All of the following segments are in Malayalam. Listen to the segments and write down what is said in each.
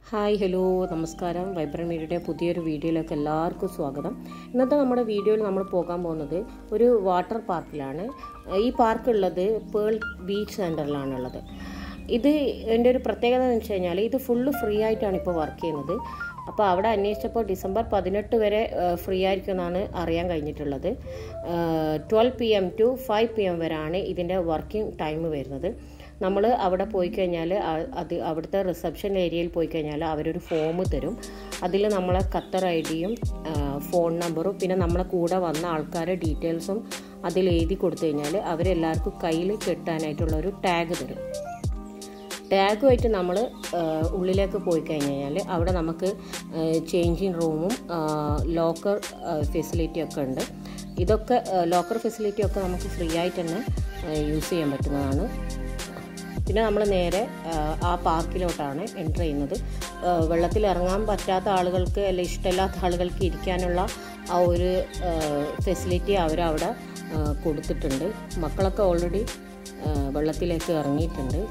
ഹായ് ഹലോ നമസ്കാരം വൈബ്രൻ മീഡിയയുടെ പുതിയൊരു വീഡിയോയിലേക്ക് എല്ലാവർക്കും സ്വാഗതം ഇന്നത്തെ നമ്മുടെ വീഡിയോയിൽ നമ്മൾ പോകാൻ പോകുന്നത് ഒരു വാട്ടർ പാർക്കിലാണ് ഈ പാർക്ക് ഉള്ളത് പേൾ ബീച്ച് സെൻറ്ററിലാണുള്ളത് ഇത് എൻ്റെ ഒരു പ്രത്യേകത എന്ന് വെച്ച് കഴിഞ്ഞാൽ ഇത് ഫുള്ള് ഫ്രീ ആയിട്ടാണ് ഇപ്പോൾ വർക്ക് ചെയ്യുന്നത് അപ്പോൾ അവിടെ അന്വേഷിച്ചപ്പോൾ ഡിസംബർ പതിനെട്ട് വരെ ഫ്രീ ആയിരിക്കും എന്നാണ് അറിയാൻ കഴിഞ്ഞിട്ടുള്ളത് twelve P M to five P M വരെയാണ് ഇതിൻ്റെ വർക്കിംഗ് ടൈം വരുന്നത് നമ്മൾ അവിടെ പോയി കഴിഞ്ഞാൽ അത് അവിടുത്തെ റിസപ്ഷൻ ഏരിയയിൽ പോയി കഴിഞ്ഞാൽ അവരൊരു ഫോം തരും അതിൽ നമ്മളെ ഖത്തർ ഐ ഡിയും ഫോൺ നമ്പറും പിന്നെ നമ്മളെ കൂടെ വന്ന ആൾക്കാരുടെ ഡീറ്റെയിൽസും അതിൽ എഴുതി കൊടുത്തു കഴിഞ്ഞാൽ അവരെല്ലാവർക്കും കയ്യിൽ കെട്ടാനായിട്ടുള്ള ഒരു ടാഗ് തരും ടാഗുമായിട്ട് നമ്മൾ ഉള്ളിലേക്ക് പോയി കഴിഞ്ഞ് കഴിഞ്ഞാൽ അവിടെ നമുക്ക് ചേഞ്ചിങ് റൂമും ലോക്കർ ഫെസിലിറ്റി ഒക്കെ ഉണ്ട് ഇതൊക്കെ ലോക്കർ ഫെസിലിറ്റി ഒക്കെ നമുക്ക് ഫ്രീ ആയിട്ട് തന്നെ യൂസ് ചെയ്യാൻ പറ്റുന്നതാണ് പിന്നെ നമ്മൾ നേരെ ആ പാർക്കിലോട്ടാണ് എൻ്റർ ചെയ്യുന്നത് വെള്ളത്തിൽ ഇറങ്ങാൻ പറ്റാത്ത ആളുകൾക്ക് അല്ലെ ഇഷ്ടമില്ലാത്ത ആളുകൾക്ക് ഇരിക്കാനുള്ള ആ ഒരു ഫെസിലിറ്റി അവരവിടെ കൊടുത്തിട്ടുണ്ട് മക്കളൊക്കെ ഓൾറെഡി വെള്ളത്തിലേക്ക് ഇറങ്ങിയിട്ടുണ്ട്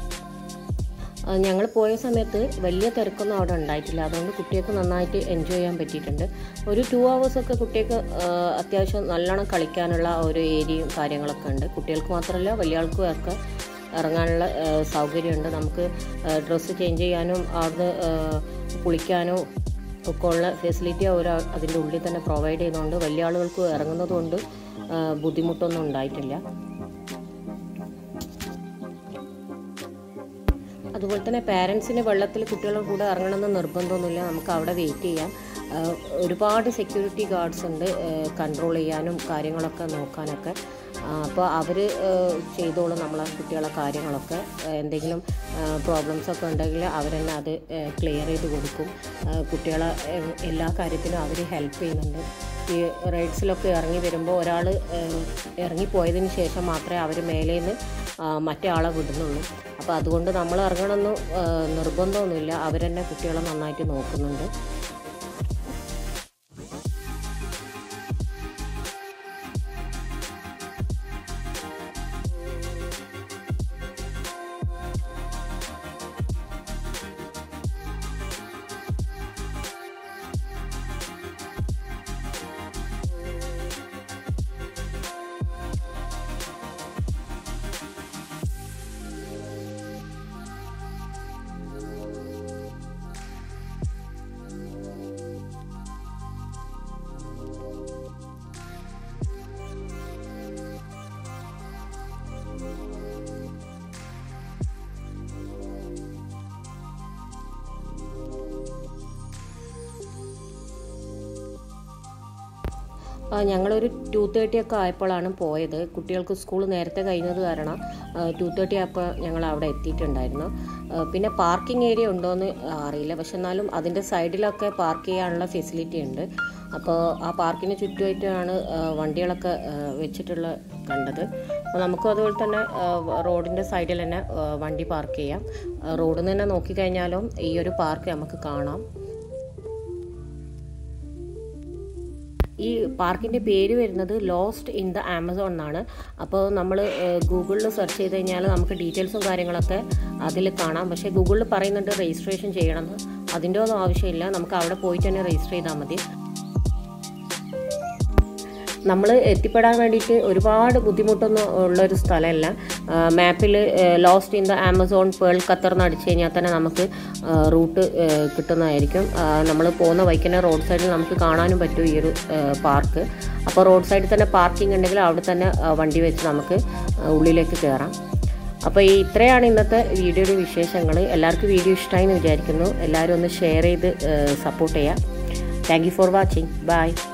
ഞങ്ങൾ പോയ സമയത്ത് വലിയ തിരക്കൊന്നും അവിടെ ഉണ്ടായിട്ടില്ല അതുകൊണ്ട് കുട്ടികൾക്ക് നന്നായിട്ട് എൻജോയ് ചെയ്യാൻ പറ്റിയിട്ടുണ്ട് ഒരു ടു ഹവേഴ്സൊക്കെ കുട്ടികൾക്ക് അത്യാവശ്യം നല്ലോണം കളിക്കാനുള്ള ഒരു ഏരിയയും കാര്യങ്ങളൊക്കെ ഉണ്ട് കുട്ടികൾക്ക് മാത്രമല്ല വലിയ ആൾക്കും ഒക്കെ ഇറങ്ങാനുള്ള സൗകര്യമുണ്ട് നമുക്ക് ഡ്രസ്സ് ചേഞ്ച് ചെയ്യാനും അവിടുന്ന് കുളിക്കാനും ഒക്കെ ഉള്ള ഫെസിലിറ്റി അവർ അതിൻ്റെ ഉള്ളിൽ തന്നെ പ്രൊവൈഡ് ചെയ്യുന്നതുകൊണ്ട് വലിയ ആളുകൾക്ക് ഇറങ്ങുന്നതുകൊണ്ട് ബുദ്ധിമുട്ടൊന്നും ഉണ്ടായിട്ടില്ല അതുപോലെ തന്നെ പാരൻസിന് വെള്ളത്തിൽ കുട്ടികളുടെ കൂടെ ഇറങ്ങണമെന്ന് നിർബന്ധമൊന്നുമില്ല നമുക്ക് അവിടെ വെയിറ്റ് ചെയ്യാം ഒരുപാട് സെക്യൂരിറ്റി ഗാർഡ്സ് ഉണ്ട് കൺട്രോൾ ചെയ്യാനും കാര്യങ്ങളൊക്കെ നോക്കാനൊക്കെ അപ്പോൾ അവർ ചെയ്തോളും നമ്മളെ കുട്ടികളെ കാര്യങ്ങളൊക്കെ എന്തെങ്കിലും പ്രോബ്ലംസ് ഒക്കെ ഉണ്ടെങ്കിൽ അവരെന്നെ അത് ക്ലിയർ ചെയ്ത് കൊടുക്കും കുട്ടികളെ എല്ലാ കാര്യത്തിലും അവർ ഹെൽപ്പ് ചെയ്യുന്നുണ്ട് ഈ റൈഡ്സിലൊക്കെ ഇറങ്ങി വരുമ്പോൾ ഒരാൾ ഇറങ്ങിപ്പോയതിന് ശേഷം മാത്രമേ അവർ മേലെ നിന്ന് മറ്റേ ആളെ വിടുന്നുള്ളൂ അപ്പോൾ അതുകൊണ്ട് നമ്മൾ ഇറങ്ങണമെന്ന് നിർബന്ധമൊന്നുമില്ല അവരെന്നെ കുട്ടികളെ നന്നായിട്ട് നോക്കുന്നുണ്ട് ഞങ്ങളൊരു ടു തേർട്ടി ഒക്കെ ആയപ്പോഴാണ് പോയത് കുട്ടികൾക്ക് സ്കൂൾ നേരത്തെ കഴിഞ്ഞത് കാരണം ടു തേർട്ടി ആയപ്പോൾ ഞങ്ങൾ അവിടെ എത്തിയിട്ടുണ്ടായിരുന്നു പിന്നെ പാർക്കിംഗ് ഏരിയ ഉണ്ടോയെന്ന് അറിയില്ല പക്ഷെ എന്നാലും അതിൻ്റെ സൈഡിലൊക്കെ പാർക്ക് ചെയ്യാനുള്ള ഫെസിലിറ്റി ഉണ്ട് അപ്പോൾ ആ പാർക്കിന് ചുറ്റുമായിട്ടാണ് വണ്ടികളൊക്കെ വെച്ചിട്ടുള്ള കണ്ടത് അപ്പോൾ നമുക്കും അതുപോലെ തന്നെ റോഡിൻ്റെ സൈഡിൽ തന്നെ വണ്ടി പാർക്ക് ചെയ്യാം റോഡിൽ നിന്ന് തന്നെ നോക്കിക്കഴിഞ്ഞാലും ഈ ഒരു പാർക്ക് നമുക്ക് കാണാം ഈ പാർക്കിൻ്റെ പേര് വരുന്നത് ലോസ്റ്റ് ഇൻ ദ ആമസോൺ എന്നാണ് അപ്പോൾ നമ്മൾ ഗൂഗിളിൽ സെർച്ച് ചെയ്ത് കഴിഞ്ഞാൽ നമുക്ക് ഡീറ്റെയിൽസും കാര്യങ്ങളൊക്കെ അതിൽ കാണാം പക്ഷേ ഗൂഗിളിൽ പറയുന്നുണ്ട് രജിസ്ട്രേഷൻ ചെയ്യണമെന്ന് അതിൻ്റെ ഒന്നും ആവശ്യമില്ല നമുക്ക് അവിടെ പോയിട്ട് തന്നെ രജിസ്റ്റർ ചെയ്താൽ മതി നമ്മൾ എത്തിപ്പെടാൻ വേണ്ടിയിട്ട് ഒരുപാട് ബുദ്ധിമുട്ടൊന്നും ഉള്ളൊരു സ്ഥലമല്ല മാപ്പിൽ lost in the Amazon pearl Qatar എന്ന് അടിച്ചു കഴിഞ്ഞാൽ തന്നെ നമുക്ക് റൂട്ട് കിട്ടുന്നതായിരിക്കും നമ്മൾ പോകുന്ന വൈക്കന്നെ റോഡ് സൈഡിൽ നമുക്ക് കാണാനും പറ്റും ഈ ഒരു പാർക്ക് അപ്പോൾ റോഡ് സൈഡിൽ തന്നെ പാർക്കിംഗ് ഉണ്ടെങ്കിൽ അവിടെ തന്നെ വണ്ടി വെച്ച് നമുക്ക് ഉള്ളിലേക്ക് കയറാം അപ്പോൾ ഈ ഇത്രയാണ് ഇന്നത്തെ വീഡിയോയുടെ വിശേഷങ്ങൾ എല്ലാവർക്കും വീഡിയോ ഇഷ്ടമായി എന്ന് വിചാരിക്കുന്നു എല്ലാവരും ഒന്ന് ഷെയർ ചെയ്ത് സപ്പോർട്ട് ചെയ്യാം thank you for watching by